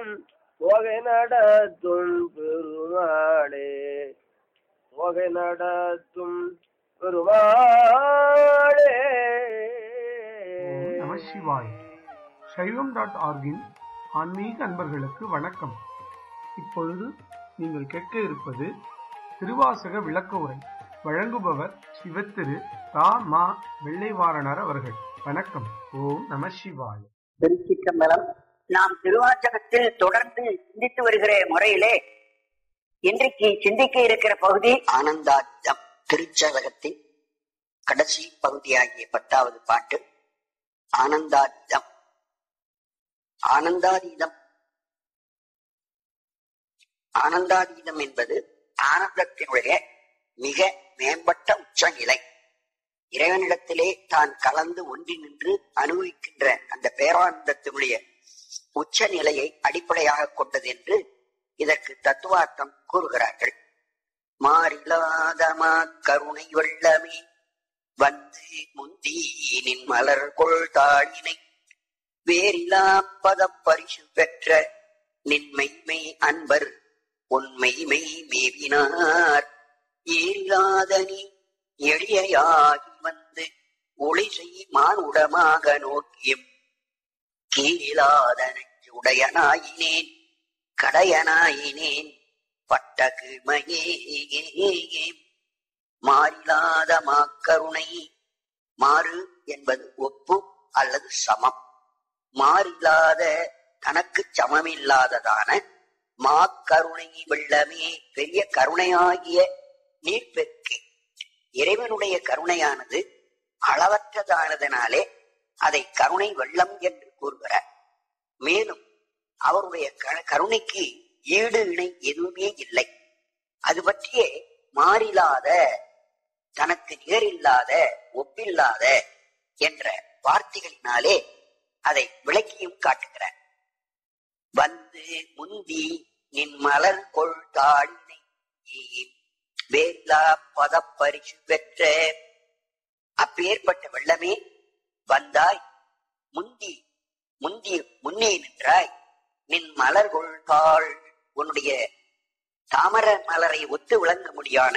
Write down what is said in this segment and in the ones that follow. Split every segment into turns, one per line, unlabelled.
நடத்தும் தொகை நடத்தும் பெருமாளே தொகை நடத்தும் பெருமாளே
ஓம் நம சிவாய் சைவம் டாட் ஆர்கின் ஆன்மீக அன்பர்களுக்கு வணக்கம் இப்பொழுது நீங்கள் கேட்க இருப்பது திருவாசக விளக்க உரை வழங்குபவர் சிவத்திரு ரா மா வெள்ளைவாரணர் அவர்கள் வணக்கம் ஓம் நம சிவாய்
திருச்சிற்றம்பலம் நாம் திருவாச்சகத்தில் தொடர்ந்து சிந்தித்து வருகிற முறையிலே இன்றைக்கு சிந்திக்க இருக்கிற பகுதி ஆனந்தாத்தம் திருச்சதகத்தின் கடைசி பகுதியாகிய பத்தாவது பாட்டு ஆனந்தாத்தம் ஆனந்தாதீதம் ஆனந்தாதீதம் என்பது ஆனந்தத்தினுடைய மிக மேம்பட்ட உச்சநிலை இறைவனிடத்திலே தான் கலந்து ஒன்றி நின்று அனுபவிக்கின்ற அந்த பேரானந்தத்தினுடைய உச்ச நிலையை அடிப்படையாக கொண்டது என்று இதற்கு தத்துவார்த்தம் கூறுகிறார்கள் மாறிலாதமா கருணை வெள்ளமே வந்து முந்தீனின் மலர் கொள் தாளினை வேறிலா பதப் பரிசு பெற்ற நின்மைமை அன்பர் உண்மைமை மேவினார் ஏறிலாதனி எளியாகி வந்து ஒளி செய்மான் உடமாக நோக்கியும் கீழிலாத நெஞ்சுடையனாயினேன் கடையனாயினேன் பட்ட கீழ்மையே மாறிலாத மாக்கருணை மாறு என்பது ஒப்பு அல்லது சமம் மாறிலாத தனக்கு சமமில்லாததான மாக்கருணை வெள்ளமே பெரிய கருணையாகிய நீர்ப்பெருக்கு இறைவனுடைய கருணையானது அளவற்றதானதனாலே அதை கருணை வெள்ளம் என்று கூறுகிறார் மேலும் அவருடைய க- கருணைக்கு ஈடு இணை எதுவுமே இல்லை அது பற்றியே மாறிலாத தனக்கு நிகரில்லாத ஒப்பில்லாத என்ற வார்த்தைகளினாலே அதை விளக்கியும் காட்டுகிறார் வந்து முந்தி நின் மலர் கொள் தாளினை வேலா பதப்பரிசு பெற்ற அப்பேற்பட்ட வெள்ளமே வந்தாய் முந்தி முந்தி முன்னே நின்றாய் நின் மலர் கொள்காள் உன்னுடைய தாமர மலரை ஒத்து விளங்க முடியான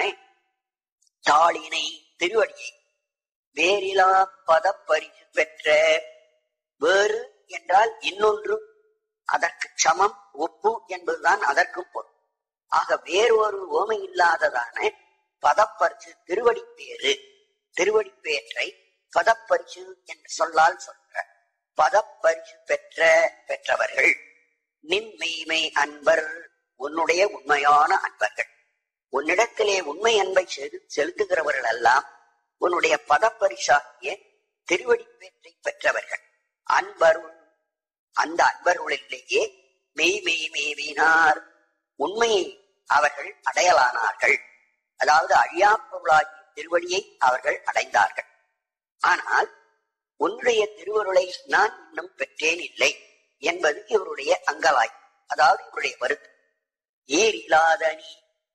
தாளினை திருவடியை வேறிலா பதப்பரிசு பெற்ற வேறு என்றால் இன்னொன்று அதற்கு சமம் ஒப்பு என்பதுதான் அதற்கும் பொருள் ஆக வேறொரு ஓமை இல்லாததான பதப்பரிசு திருவடி பேரு திருவடி பேற்றை பதப்பரிசு என்று சொல்லால் சொல்ற பதப்பரிசு பெற்ற பெற்றவர்கள் நின் மெய்மை அன்பர் உன்னுடைய உண்மையான அன்பர்கள் உன்னிடத்திலே உண்மை அன்பை செலு- செலுத்துகிறவர்கள் எல்லாம் உன்னுடைய பதப்பரிசாகிய திருவடி பேற்றை பெற்றவர்கள் அன்பருள் அந்த அன்பர்களுள்ளேயே மெய் மெய் மேவினார் உண்மையை அவர்கள் அடையலானார்கள் அதாவது அழியா பொருளாகிய திருவடியை அவர்கள் அடைந்தார்கள் ஆனால் உன்னுடைய திருவருளை நான் இன்னும் பெற்றேன் இல்லை என்பது இவருடைய அங்கலாய் அதாவது இவருடைய வருத்தம் ஏறிலாத நீ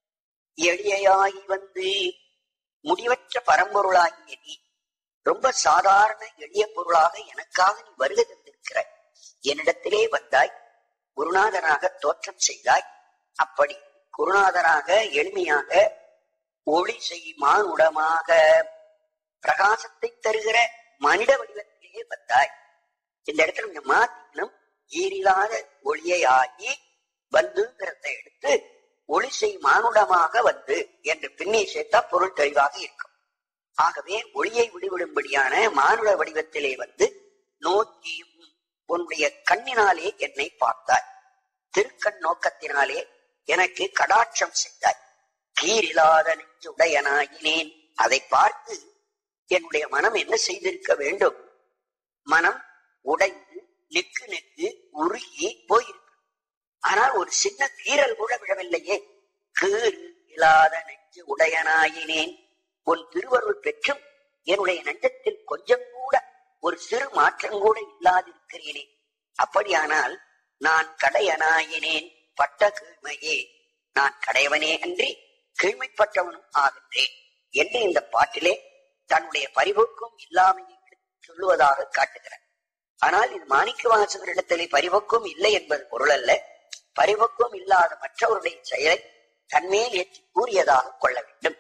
எளியாகி வந்து முடிவற்ற பரம்பொருளாகிய நீ ரொம்ப சாதாரண எளிய பொருளாக எனக்காக நீ வருகை தந்திருக்கிறாய் என்னிடத்திலே வந்தாய் குருநாதனாக தோற்றம் செய்தாய் அப்படி குருநாதனாக எளிமையாக ஒளி செய்மானுடமாக பிரகாசத்தை தருகிற மனித வடிவத்திலேயே வந்தாய் இந்த இடத்துல கொஞ்சம் மாத்திக்கணும் ஈரில்லாத ஒளியை ஆகி வந்துங்கிறத எடுத்து ஒளி செய் மானுடமாக வந்து என்று பின்னே சேர்த்தா பொருள் தெளிவாக இருக்கும் ஆகவே ஒளியை விடுவிடும்படியான மானுட வடிவத்திலே வந்து நோக்கியும் உன்னுடைய கண்ணினாலே என்னை பார்த்தாய் திருக்கண் நோக்கத்தினாலே எனக்கு கடாட்சம் செய்தாய் கீரில்லாத நெஞ்சுடையனாயினேன் அதை பார்த்து என்னுடைய மனம் என்ன செய்திருக்க வேண்டும் மனம் உடைந்து நெக்கு நெக்கு உருகி போயிருக்கு ஆனால் ஒரு சின்ன கீறல் கூட விழவில்லையே கீறு இல்லாத நெஞ்சு உடையனாயினேன் உன் திருவருள் பெற்றும் என்னுடைய நெஞ்சத்தில் கொஞ்சம் கூட ஒரு சிறு மாற்றம் கூட இல்லாதிருக்கிறேனே அப்படியானால் நான் கடையனாயினேன் பட்ட கீழ்மையே நான் கடையவனே அன்றி கீழ்மைப்பட்டவனும் ஆகின்றேன் என்று இந்த பாட்டிலே தன்னுடைய பரிபோக்கும் இல்லாமையை சொல்லுவதாக காட்டுகிறார் ஆனால் இது மாணிக்க வாசகரிடத்திலே பரிபோக்கும் இல்லை என்பது பொருள் அல்ல பரிபக்குவம் இல்லாத மற்றவருடைய செயலை தன்மேல் ஏற்றி கூறியதாக கொள்ள வேண்டும்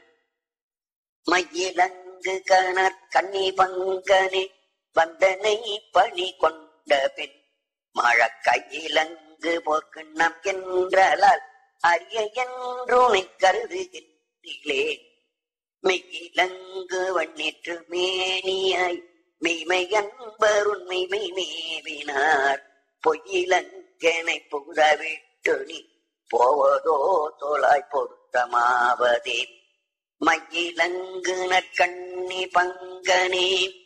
மையிலங்கு கணர் கன்னி பங்கனே வந்தனை பணி கொண்ட பின் மழ கையிலங்கு போர்க்கிண்ணம் என்றால் அரிய என்றுனை கருதுகின்றேன் மெய்யிலங்கு வண்ணிற்று மேனியாய் மெய்மை அன்பருண்மை மேவினார் பொய்யிலங்கனை புகுதவிட்டு நீ போவதோ தோளாய் பொருத்தமாவதே மையிலங்கு நற்கண்ணி பங்கனே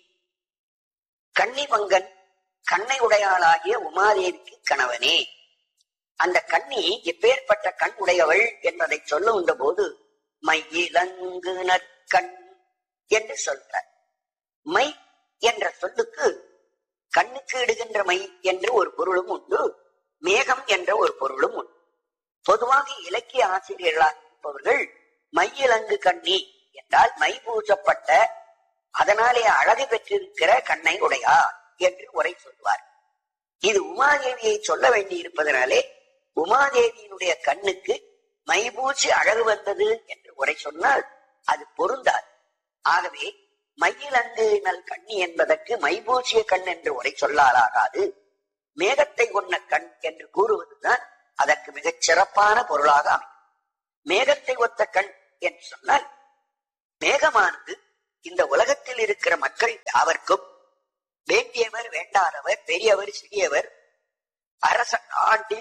கண்ணி பங்கன் கண்ணை உடையாளாகிய உமாதேவிக்கு கணவனே அந்த கண்ணி எப்பேற்பட்ட கண் உடையவள் என்பதை சொல்லுகின்ற போது மையிலங்கு நற்கண் என்று சொல்றார் மை என்ற சொல்லுக்கு கண்ணுக்கு இடுகின்ற மை என்று ஒரு பொருளும் உண்டு மேகம் என்ற ஒரு பொருளும் உண்டு பொதுவாக இலக்கிய ஆசிரியர்களாக இருப்பவர்கள் மையிலங்கு கண்ணி என்றால் மை பூசப்பட்ட அதனாலே அழகு பெற்றிருக்கிற கண்ணை உடையா என்று உரை சொல்வார் இது உமாதேவியை சொல்ல வேண்டி இருப்பதனாலே உமாதேவியினுடைய கண்ணுக்கு மைபூசி அழகு வந்தது என்று உரை சொன்னால் அது பொருந்தாது ஆகவே மையிலங்கு நல் கண்ணி என்பதற்கு மைபூசிய கண் என்று உரை சொல்லாலாகாது மேகத்தை கொண்ட கண் என்று கூறுவதுதான் அதற்கு மிகச் சிறப்பான பொருளாக அமையும் மேகத்தை ஒத்த கண் என்று சொன்னால் மேகமானது இந்த உலகத்தில் இருக்கிற மக்கள் யாவர்க்கும் வேண்டியவர் வேண்டாதவர் பெரியவர் சிறியவர் அரசன் ஆண்டி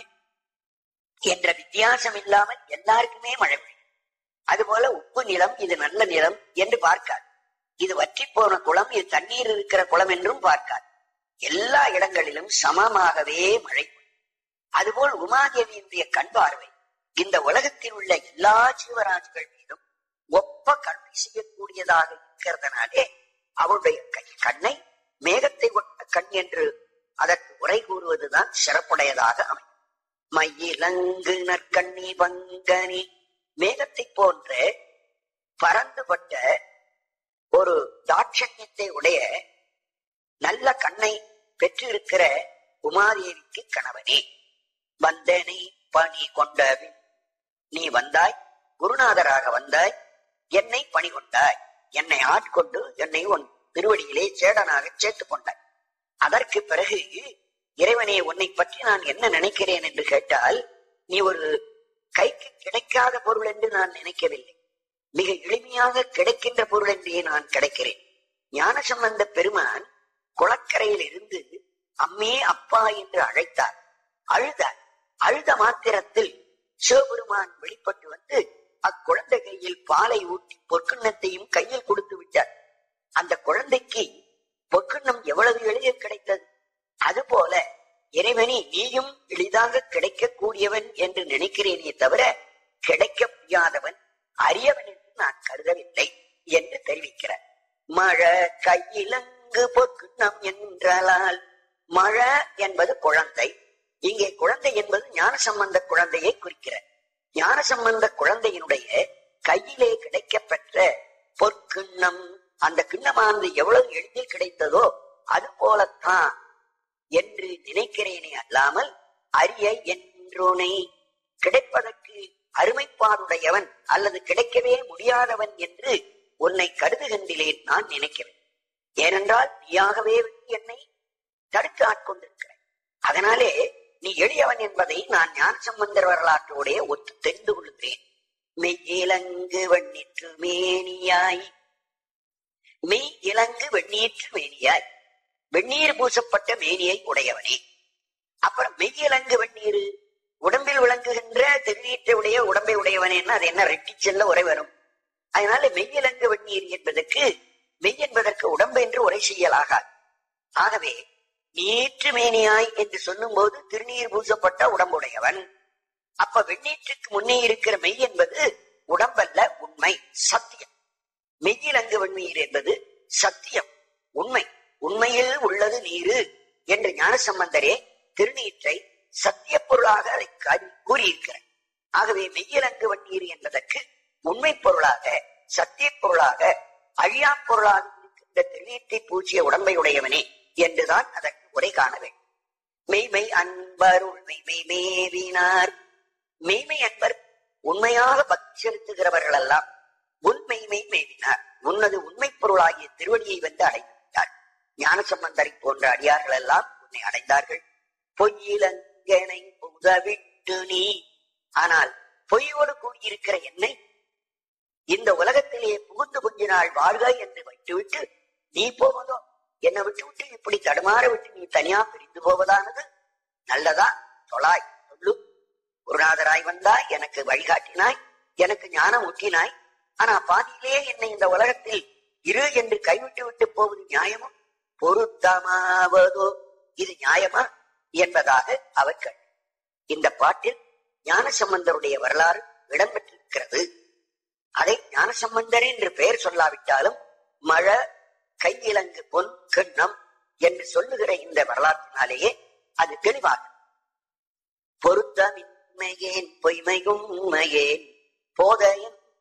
என்ற வித்தியாசம் இல்லாமல் எல்லாருக்குமே மழை பெய்யும் அதுபோல உப்பு நிலம் இது நல்ல நிலம் என்று பார்க்காது இது வற்றி போன குளம் இது தண்ணீர் இருக்கிற குளம் என்றும் பார்க்காது எல்லா இடங்களிலும் சமமாகவே மழை பெய்யும் அதுபோல் உமாதேவியினுடைய கண் பார்வை இந்த உலகத்தில் உள்ள எல்லா ஜீவராசிகள் மீதும் ஒப்ப கல்வி செய்யக்கூடியதாக இருக்கிறதுனாலே அவருடைய கை கண்ணை மேகத்தை ஒட்ட கண் என்று அதற்கு உரை கூறுவதுதான் சிறப்புடையதாக அமையும் மையிலங்கு நற்கண்ணி பங்கனி மேகத்தை போன்ற பறந்துபட்ட ஒரு தாட்சண்யத்தை உடைய நல்ல கண்ணை பெற்றிருக்கிற உமாதேவிக்கு கணவனே வந்தனை பணி கொண்டபின் நீ வந்தாய் குருநாதராக வந்தாய் என்னை பணி கொண்டாய் என்னை ஆட்கொண்டு என்னை உன் திருவடியிலே சேடனாக சேர்த்துக் கொண்டாய் அதற்கு பிறகு இறைவனே உன்னை பற்றி நான் என்ன நினைக்கிறேன் என்று கேட்டால் நீ ஒரு கைக்கு கிடைக்காத பொருள் என்று நான் நினைக்கவில்லை மிக எளிமையாக கிடைக்கின்ற பொருள் என்றே நான் கிடைக்கிறேன் ஞானசம்பந்த பெருமான் குளக்கரையில் இருந்து அம்மே அப்பா என்று அழைத்தார் அழுதார் அழுத மாத்திரத்தில் சிவபெருமான் வெளிப்பட்டு வந்து அக்குழந்தை கையில் பாலை ஊட்டி பொற்கிண்ணத்தையும் கையில் கொடுத்து விட்டார் அந்த குழந்தைக்கு பொற்கிண்ணம் எவ்வளவு எளிதில் கிடைத்தது அதுபோல இறைவனே நீயும் எளிதாக கிடைக்கக்கூடியவன் என்று நினைக்கிறேனே தவிர கிடைக்க முடியாதவன் அரியவன் என்று நான் கருதவில்லை என்று தெரிவிக்கிறார் மழை கையிலங்கு பொற்கிண்ணம் என்றால் மழை என்பது குழந்தை இங்கே குழந்தை என்பது ஞான சம்பந்த குழந்தையை குறிக்கிறார் ஞான சம்பந்த குழந்தையினுடைய கையிலே கிடைக்கப்பெற்ற பொற்கிண்ணம் அந்த கிண்ணமானது எவ்வளவு எளிதில் கிடைத்ததோ அது போலத்தான் என்று நினைக்கிறேனே அல்லாமல் அரிய என்றோனை கிடைப்பதற்கு அருமைப்பாடுடையவன் அல்லது கிடைக்கவே முடியாதவன் என்று உன்னை கருதுகின்றேன் நான் நினைக்கிறேன் ஏனென்றால் நீயாகவே வந்து என்னை தடுக்க ஆட்கொண்டிருக்கிறாய் அதனாலே நீ எளியவன் என்பதை நான் ஞான சம்பந்தர் வரலாற்றோடைய ஒத்து தெரிந்து கொள்கிறேன் மெய்யிலங்கு வெண்ணீற்று மேனியாய் மெய் இலங்கு வெண்ணீற்று மேனியாய் வெந்நீர் பூசப்பட்ட மேனியை உடையவனே அப்புறம் மெய்யிலங்கு வெந்நீர் உடம்பில் விளங்குகின்ற திருநீற்றை உடைய உடம்பை உடையவனேன்னா அது என்ன ரெட்டி செல்ல உரை வரும் அதனால மெய்யிலங்கு வெந்நீர் என்பதற்கு மெய் என்பதற்கு உடம்பு என்று உரை செய்யலாகாது ஆகவே நீற்று மேனியாய் என்று சொல்லும் போது திருநீர் பூசப்பட்ட உடம்புடையவன் அப்ப வெண்ணீற்றுக்கு முன்னே இருக்கிற மெய் என்பது உடம்பல்ல உண்மை சத்தியம் மெய்யிலங்கு வெண்ணீர் என்பது சத்தியம் உண்மை உண்மையில் உள்ளது நீரு என்று ஞானசம்பந்தரே திருநீற்றை சத்திய பொருளாக அதை கா- கூறியிருக்கிறார் ஆகவே மெய்யிலங்கு வண்ணீர் என்பதற்கு உண்மை பொருளாக சத்திய பொருளாக அழியா பொருளாக இருக்கின்ற திருநீற்றை பூச்சிய உடம்பை உடையவனே என்றுதான் அதற்கு உரை காண வேண்டும் மெய்மை அன்பருள் மெய்மை மேவினார் மெய்மை அன்பர் உண்மையாக பக்தி செலுத்துகிறவர்கள் எல்லாம் உண்மைமை மேவினார் உன்னது உண்மை பொருளாகிய திருவடியை வந்து அடைந்தார் ஞானசம்பந்தரை போன்ற அடியார்கள் எல்லாம் உன்னை அடைந்தார்கள் பொய்யிலங்கனை உதவிட்டு நீ ஆனால் பொய்யோடு கூடியிருக்கிற என்னை இந்த உலகத்திலே புகுந்து கொஞ்ச நாள் வாழ்க என்று விட்டுவிட்டு நீ போவதோ என்னை விட்டு விட்டு இப்படி தடுமாற விட்டு நீ தனியா பிரிந்து போவதானது நல்லதா தொழாய் சொல்லு குருநாதராய் வந்தாய் எனக்கு வழிகாட்டினாய் எனக்கு ஞானம் ஊட்டினாய் ஆனா பாதியிலே என்னை இந்த உலகத்தில் இரு என்று கைவிட்டு விட்டு போவது நியாயமா பொருத்தமாவதோ இது நியாயமா என்பதாக அவர்கள் இந்த பாட்டில் ஞானசம்பந்தருடைய வரலாறு இடம்பெற்றிருக்கிறது அதை ஞானசம்பந்தர் என்று பெயர் சொல்லாவிட்டாலும் மழ கையிலங்கு பொன் கிண்ணம் என்று சொல்லுகிற இந்த வரலாற்றினாலேயே அது தெளிவாகும் பொருத்தமின்மையேன் பொய்மையும் உண்மையேன் போதைய